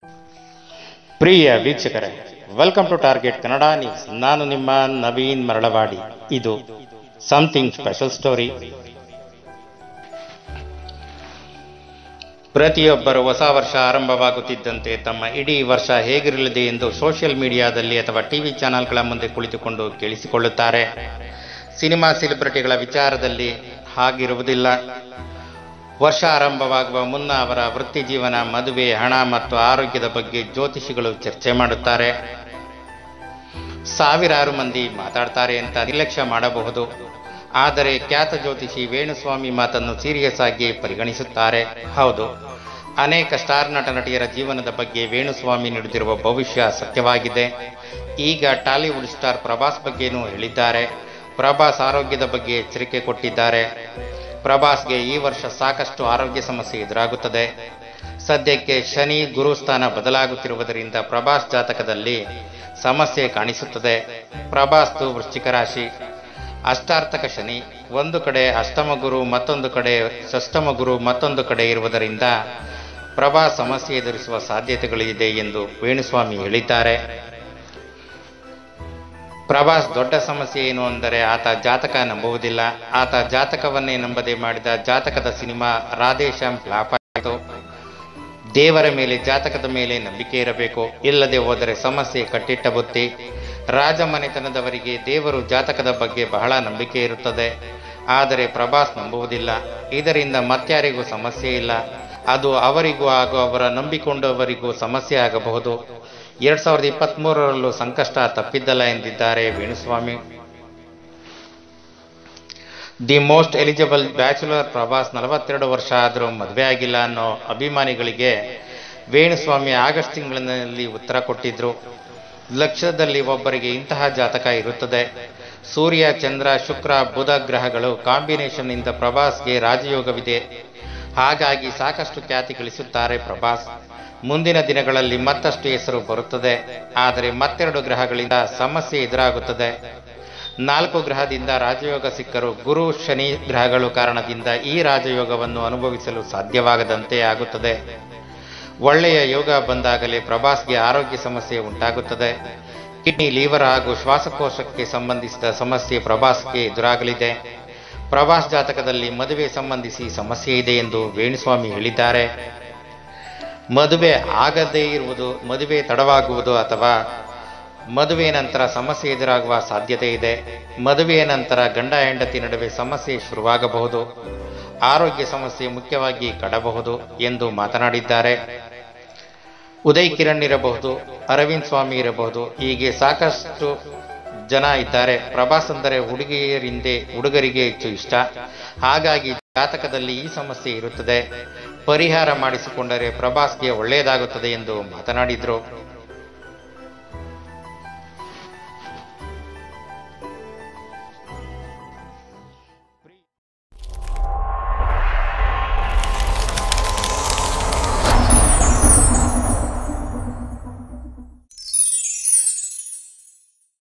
ಪ್ರಿಯ ವೀಕ್ಷಕರೇ welcome to target Kannada news ನಾನು ನಿಮ್ಮ ನವೀನ್ ಮರಳವಾಡಿ ಇದು ಸಮಥಿಂಗ್ ಸ್ಪೆಷಲ್ ಸ್ಟೋರಿ ಪ್ರತಿಯೊಬ್ಬರು ಹೊಸ ವರ್ಷ ಆರಂಭವಾಗುತ್ತಿದ್ದಂತೆ ತಮ್ಮ ಇಡೀ ವರ್ಷ ಹೇಗಿರಲಿದೆ ಎಂದು ಸೋಷಿಯಲ್ ಮೀಡಿಯಾದಲ್ಲಿ ಅಥವಾ ಟಿವಿ ಚಾನೆಲ್ಗಳ ಮುಂದೆ ಕುಳಿತುಕೊಂಡು ಕೇಳಿಸಿಕೊಳ್ಳುತ್ತಾರೆ ಸಿನಿಮಾ ಸೆಲೆಬ್ರಿಟಿಗಳ ವಿಚಾರದಲ್ಲಿ ಹಾಗಿರುವುದಿಲ್ಲ ವರ್ಷ ಆರಂಭವಾಗುವ ಮುನ್ನ ಅವರ ವೃತ್ತಿ ಜೀವನ ಮದುವೆ ಹಣ ಮತ್ತು ಆರೋಗ್ಯದ ಬಗ್ಗೆ ಜ್ಯೋತಿಷಿಗಳು ಚರ್ಚೆ ಮಾಡುತ್ತಾರೆ ಸಾವಿರಾರು ಮಂದಿ ಮಾತಾಡ್ತಾರೆ ಅಂತ ನಿರ್ಲಕ್ಷ್ಯ ಮಾಡಬಹುದು ಆದರೆ ಖ್ಯಾತ ಜ್ಯೋತಿಷಿ ವೇಣುಸ್ವಾಮಿ ಮಾತನ್ನು ಸೀರಿಯಸ್ ಆಗಿ ಪರಿಗಣಿಸುತ್ತಾರೆ ಹೌದು ಅನೇಕ ಸ್ಟಾರ್ ನಟ ನಟಿಯರ ಜೀವನದ ಬಗ್ಗೆ ವೇಣುಸ್ವಾಮಿ ನೀಡುತ್ತಿರುವ ಭವಿಷ್ಯ ಸತ್ಯವಾಗಿದೆ ಈಗ ಟಾಲಿವುಡ್ ಸ್ಟಾರ್ ಪ್ರಭಾಸ್ ಬಗ್ಗೆನೂ ಹೇಳಿದ್ದಾರೆ ಪ್ರಭಾಸ್ ಆರೋಗ್ಯದ ಬಗ್ಗೆ ಎಚ್ಚರಿಕೆ ಕೊಟ್ಟಿದ್ದಾರೆ ಪ್ರಭಾಸ್ಗೆ ಈ ವರ್ಷ ಸಾಕಷ್ಟು ಆರೋಗ್ಯ ಸಮಸ್ಯೆ ಎದುರಾಗುತ್ತದೆ ಸದ್ಯಕ್ಕೆ ಶನಿ ಗುರುಸ್ಥಾನ ಬದಲಾಗುತ್ತಿರುವುದರಿಂದ ಪ್ರಭಾಸ್ ಜಾತಕದಲ್ಲಿ ಸಮಸ್ಯೆ ಕಾಣಿಸುತ್ತದೆ ಪ್ರಭಾಸ್ತು ವೃಶ್ಚಿಕ ರಾಶಿ ಅಷ್ಟಾರ್ಥಕ ಶನಿ ಒಂದು ಕಡೆ ಅಷ್ಟಮ ಗುರು ಮತ್ತೊಂದು ಕಡೆ ಷಷ್ಟಮ ಗುರು ಮತ್ತೊಂದು ಕಡೆ ಇರುವುದರಿಂದ ಪ್ರಭಾಸ್ ಸಮಸ್ಯೆ ಎದುರಿಸುವ ಸಾಧ್ಯತೆಗಳಿದೆ ಎಂದು ವೇಣುಸ್ವಾಮಿ ಹೇಳಿದ್ದಾರೆ ಪ್ರಭಾಸ್ ದೊಡ್ಡ ಸಮಸ್ಯೆ ಏನು ಅಂದರೆ ಆತ ಜಾತಕ ನಂಬುವುದಿಲ್ಲ ಆತ ಜಾತಕವನ್ನೇ ನಂಬದೆ ಮಾಡಿದ ಜಾತಕದ ಸಿನಿಮಾ ರಾಧೇಶ್ಯಾಮ್ ಫ್ಲಾಪ್ ಆಯಿತು ದೇವರ ಮೇಲೆ ಜಾತಕದ ಮೇಲೆ ನಂಬಿಕೆ ಇರಬೇಕು ಇಲ್ಲದೆ ಹೋದರೆ ಸಮಸ್ಯೆ ಕಟ್ಟಿಟ್ಟ ಬುತ್ತಿ ರಾಜಮನೆತನದವರಿಗೆ ದೇವರು ಜಾತಕದ ಬಗ್ಗೆ ಬಹಳ ನಂಬಿಕೆ ಇರುತ್ತದೆ ಆದರೆ ಪ್ರಭಾಸ್ ನಂಬುವುದಿಲ್ಲ ಇದರಿಂದ ಮತ್ಯಾರಿಗೂ ಸಮಸ್ಯೆ ಇಲ್ಲ ಅದು ಅವರಿಗೂ ಹಾಗೂ ಅವರ ನಂಬಿಕೊಂಡವರಿಗೂ ಸಮಸ್ಯೆ ಆಗಬಹುದು ಎರಡ್ ಸಾವಿರದ ಇಪ್ಪತ್ತ್ ಮೂರರಲ್ಲೂ ಸಂಕಷ್ಟ ತಪ್ಪಿದ್ದಲ್ಲ ಎಂದಿದ್ದಾರೆ Venuswamy the most eligible bachelor Prabhas ನಲವತ್ತೆರಡು ವರ್ಷ ಆದರೂ ಮದುವೆ ಆಗಿಲ್ಲ ಅನ್ನೋ ಅಭಿಮಾನಿಗಳಿಗೆ ವೇಣುಸ್ವಾಮಿ ಆಗಸ್ಟ್ ತಿಂಗಳಿನಲ್ಲಿ ಉತ್ತರ ಕೊಟ್ಟಿದ್ರು ಲಕ್ಷದಲ್ಲಿ ಒಬ್ಬರಿಗೆ ಇಂತಹ ಜಾತಕ ಇರುತ್ತದೆ ಸೂರ್ಯ ಚಂದ್ರ ಶುಕ್ರ ಬುಧ ಗ್ರಹಗಳು ಕಾಂಬಿನೇಷನ್ನಿಂದ ಪ್ರಭಾಸ್ಗೆ ರಾಜಯೋಗವಿದೆ ಹಾಗಾಗಿ ಸಾಕಷ್ಟು ಖ್ಯಾತಿ ಗಳಿಸುತ್ತಾರೆ ಪ್ರಭಾಸ್ ಮುಂದಿನ ದಿನಗಳಲ್ಲಿ ಮತ್ತಷ್ಟು ಹೆಸರು ಬರುತ್ತದೆ ಆದರೆ ಮತ್ತೆರಡು ಗ್ರಹಗಳಿಂದ ಸಮಸ್ಯೆ ಎದುರಾಗುತ್ತದೆ ನಾಲ್ಕು ಗ್ರಹದಿಂದ ರಾಜಯೋಗ ಸಿಕ್ಕರು ಗುರು ಶನಿ ಗ್ರಹಗಳು ಕಾರಣದಿಂದ ಈ ರಾಜಯೋಗವನ್ನು ಅನುಭವಿಸಲು ಸಾಧ್ಯವಾಗದಂತೆ ಆಗುತ್ತದೆ ಒಳ್ಳೆಯ ಯೋಗ ಬಂದಾಗಲೇ ಪ್ರಭಾಸ್ಗೆ ಆರೋಗ್ಯ ಸಮಸ್ಯೆ ಉಂಟಾಗುತ್ತದೆ ಕಿಡ್ನಿ ಲೀವರ್ ಹಾಗೂ ಶ್ವಾಸಕೋಶಕ್ಕೆ ಸಂಬಂಧಿಸಿದ ಸಮಸ್ಯೆ ಪ್ರಭಾಸ್ಗೆ ಎದುರಾಗಲಿದೆ ಪ್ರಭಾಸ್ ಜಾತಕದಲ್ಲಿ ಮದುವೆ ಸಂಬಂಧಿಸಿ ಸಮಸ್ಯೆ ಇದೆ ಎಂದು ವೇಣುಸ್ವಾಮಿ ಹೇಳಿದ್ದಾರೆ ಮದುವೆ ಆಗದೇ ಇರುವುದು ಮದುವೆ ತಡವಾಗುವುದು ಅಥವಾ ಮದುವೆ ನಂತರ ಸಮಸ್ಯೆ ಎದುರಾಗುವ ಸಾಧ್ಯತೆ ಇದೆ ಮದುವೆಯ ನಂತರ ಗಂಡ ಹೆಂಡತಿ ನಡುವೆ ಸಮಸ್ಯೆ ಶುರುವಾಗಬಹುದು ಆರೋಗ್ಯ ಸಮಸ್ಯೆ ಮುಖ್ಯವಾಗಿ ಕಡಬಹುದು ಎಂದು ಮಾತನಾಡಿದ್ದಾರೆ ಉದಯ್ ಕಿರಣ್ ಇರಬಹುದು ಅರವಿಂದ್ ಸ್ವಾಮಿ ಇರಬಹುದು ಹೀಗೆ ಸಾಕಷ್ಟು ಜನ ಇದ್ದಾರೆ ಪ್ರಭಾಸ್ ಅಂದರೆ ಹುಡುಗಿಯರಿಂದೆ ಹುಡುಗರಿಗೆ ಹೆಚ್ಚು ಇಷ್ಟ ಹಾಗಾಗಿ ಜಾತಕದಲ್ಲಿ ಈ ಸಮಸ್ಯೆ ಇರುತ್ತದೆ ಪರಿಹಾರ ಮಾಡಿಸಿಕೊಂಡರೆ ಪ್ರಭಾಸ್ಗೆ ಒಳ್ಳೆಯದಾಗುತ್ತದೆ ಎಂದು ಮಾತನಾಡಿದರು